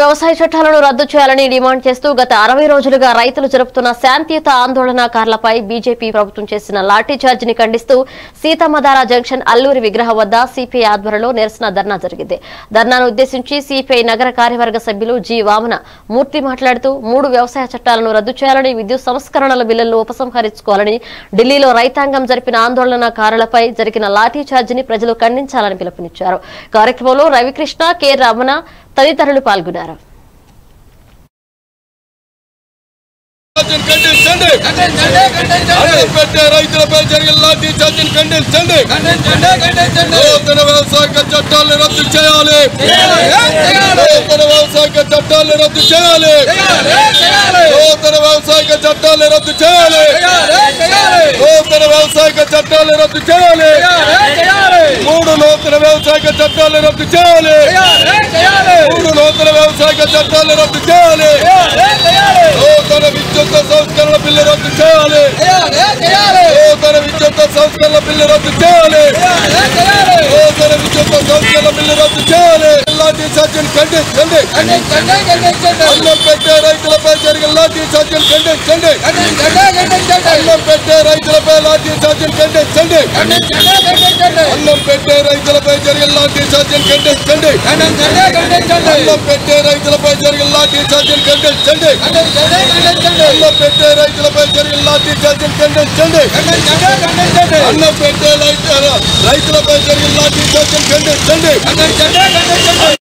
వ్యవసాయ చట్టాలను రద్దు చేయాలని డిమాండ్ చేస్తూ గత అరవై రోజులుగా రైతులు జరుపుతున్న శాంతియుత ఆందోళనకారులపై బీజేపీ ప్రభుత్వం చేసిన లాఠీ చార్జిని ఖండిస్తూ సీతమ్మధార జంక్షన్ అల్లూరి విగ్రహం వద్ద సిపిఐ ఆధ్వర్యంలో నిరసన ధర్నా జరిగింది ధర్నాను ఉద్దేశించి సిపిఐ నగర కార్యవర్గ సభ్యులు జి వామన మూర్తి మాట్లాడుతూ మూడు వ్యవసాయ చట్టాలను రద్దు చేయాలని విద్యుత్ సంస్కరణల బిల్లులను ఉపసంహరించుకోవాలని ఢిల్లీలో రైతాంగం జరిపిన ఆందోళనకారులపై జరిగిన లాఠీ చార్జిని ప్రజలు ఖండించాలని పిలుపునిచ్చారు కార్యక్రమంలో రవికృష్ణ కె రమణ తదితరులు పాల్గొన్నారు ఖండించండి అన్నం పెట్టే రైతులపై జరిగిన లాఠీ చార్జిని ఖండించండి నూతన వ్యవసాయ చట్టాలను రద్దు చేయాలి నూతన వ్యవసాయ చట్టాలను రద్దు చేయాలి నూతన వ్యవసాయ చట్టాలను రద్దు చేయాలి నూతన వ్యవసాయ చట్టాలను రద్దు చేయాలి మూడు నూతన వ్యవసాయ చట్టాలను రద్దు చేయాలి మూడు నూతన వ్యవసాయ చట్టాలను రద్దు చేయాలి నూతన విద్యుత్ సంస్కరణ బిల్లు రద్దు చేయాలి నూతన విద్యుత్ సంస్కరణ బిల్లు రద్దు చేయాలి నూతన విద్యుత్ సంస్కరణ బిల్లు రద్దు చేయాలి లాఠీ చార్జీని ఖండించండి అన్నం పెట్టే రైతులపై జరిగిన లాఠీ చార్జీని ఖండించండి అన్నం పెట్టే రైతులపై లాఠీ చార్జీని ఖండించండి అన్నం పెట్టే రైతులపై జరిగిన లాఠీ చార్జీని ఖండించండి అన్నం పెట్టే రైతులపై జరిగిన లాఠీ చార్జీని ఖండించండి అన్నం పెట్టే రైతులపై జరిగిన లాఠీ చార్జీని ఖండించండి అన్నం పెట్టే రైతు రైతులపై జరిగిన లాఠీ చార్జీని ఖండించండి